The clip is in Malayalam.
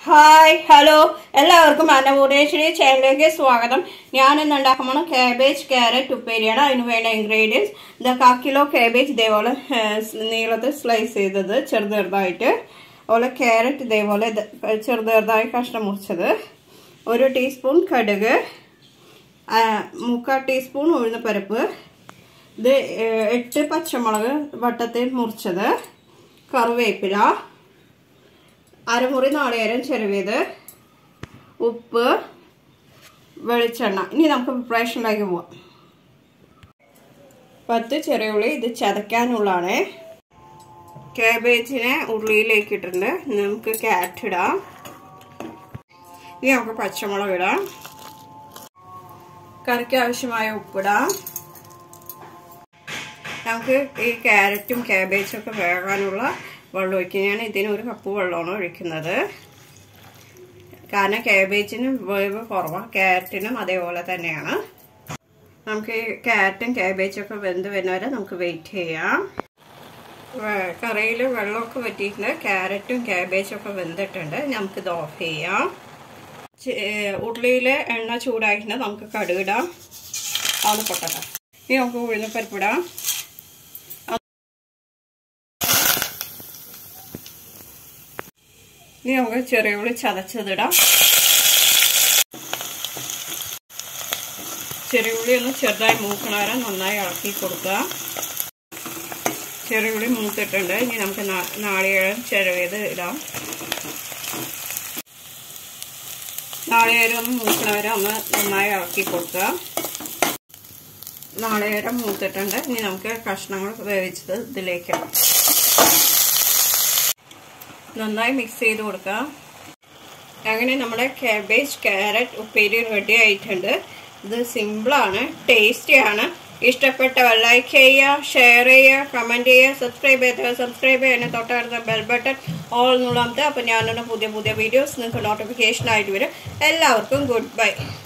ഹായ് ഹലോ എല്ലാവർക്കും അന്നപൂർണേശ്വരി ചാനലിലേക്ക് സ്വാഗതം ഞാൻ ഇന്ന് ഉണ്ടാക്കുമ്പോൾ കാബേജ് ക്യാരറ്റ് ഉപ്പേരിയാണ് അതിന് വേണ്ട ഇൻഗ്രീഡിയൻസ് ഇത് കാ കിലോ കാബേജ് ഇതേപോലെ നീളത്തിൽ സ്ലൈസ് ചെയ്തത് ചെറു ചെറുതായിട്ട് അതുപോലെ ക്യാരറ്റ് ഇതേപോലെ ഇത് ചെറു ചെറുതായി കഷ്ണം മുറിച്ചത് ഒരു ടീസ്പൂൺ കടുക് ആ, മുക്കാൽ ടീസ്പൂൺ ഉഴുന്നപ്പരിപ്പ് ഇത് ഏഹ്, എട്ട് പച്ചമുളക് വട്ടത്തിൽ മുറിച്ചത് കറിവേപ്പില അരമുറി നാളികേരം ചെറുവിയത് ഉപ്പ് വെളിച്ചെണ്ണ ഇനി നമുക്ക് പ്രിപ്പറേഷനിലേക്ക് പോവാം പത്ത് ചെറിയ ഉള്ളി ഇത് ചതയ്ക്കാനുള്ളതാണ് കാബേജിനെ ഉള്ളിയിലേക്ക് ഇട്ടിട്ടുണ്ട് നമുക്ക് ക്യാരറ്റ് ഇടാം ഇനി നമുക്ക് പച്ചമുളക് ഇടാം കറിക്ക് ആവശ്യമായ ഉപ്പിടാം നമുക്ക് ഈ ക്യാരറ്റും ക്യാബേജും ഒക്കെ വേകാനുള്ള വെള്ളം ഒഴിക്കുന്നതാണ് ഇതിന് ഒരു കപ്പ് വെള്ളമാണ് ഒഴിക്കുന്നത് കാരണം ക്യാബേജിന് വേവ് കുറവാണ് ക്യാരറ്റിനും അതേപോലെ തന്നെയാണ് നമുക്ക് ഈ ക്യാരറ്റും ക്യാബേജും ഒക്കെ വെന്ത് വരുന്നവരെ നമുക്ക് വെയിറ്റ് ചെയ്യാം കറിയിൽ വെള്ളമൊക്കെ പറ്റിയിട്ടുണ്ട് ക്യാരറ്റും ക്യാബേജും ഒക്കെ വെന്തിട്ടുണ്ട് നമുക്കിത് ഓഫ് ചെയ്യാം ഉള്ളിയിൽ എണ്ണ ചൂടാക്കിയിട്ട് നമുക്ക് കടുകിടാം അത് പൊട്ടട്ടെ ഇനി നമുക്ക് ഉഴുന്നപ്പരിപ്പിടാം ഇനി നമുക്ക് ചെറിയ ഉള്ളി ചതച്ചതിടാം ചെറിയ ഉള്ളി ഒന്ന് ചെറുതായി മൂക്കണ വരെ നന്നായി ഇളക്കി കൊടുക്കുക ചെറിയ ഉള്ളി മൂത്തിട്ടുണ്ട് ഇനി നമുക്ക് നാളികേരം ചെറുത് ഇടാം നാളികേരം ഒന്ന് മൂക്കണ വരെ ഒന്ന് നന്നായി ഇളക്കി കൊടുക്കുക നാളികേരം മൂത്തിട്ടുണ്ട് ഇനി നമുക്ക് കഷ്ണങ്ങൾ വേവിച്ചത് ഇതിലേക്ക് ഇടാം നന്നായി മിക്സ് ചെയ്ത് കൊടുക്കുക അങ്ങനെ നമ്മുടെ കാബേജ് ക്യാരറ്റ് ഉപ്പേരി റെഡി ആയിട്ടുണ്ട് ഇത് സിമ്പിളാണ് ടേസ്റ്റിയാണ് ഇഷ്ടപ്പെട്ടവർ ലൈക്ക് ചെയ്യുക ഷെയർ ചെയ്യുക കമൻറ്റ് ചെയ്യുക സബ്സ്ക്രൈബ് ചെയ്തവർ സബ്സ്ക്രൈബ് ചെയ്യുന്ന തൊട്ടടുത്ത ബെൽ ബട്ടൺ ഓൾ എന്നുള്ളത്തെ അപ്പോൾ ഞാനുള്ള പുതിയ പുതിയ വീഡിയോസ് നിങ്ങൾക്ക് നോട്ടിഫിക്കേഷൻ ആയിട്ട് വരും എല്ലാവർക്കും ഗുഡ് ബൈ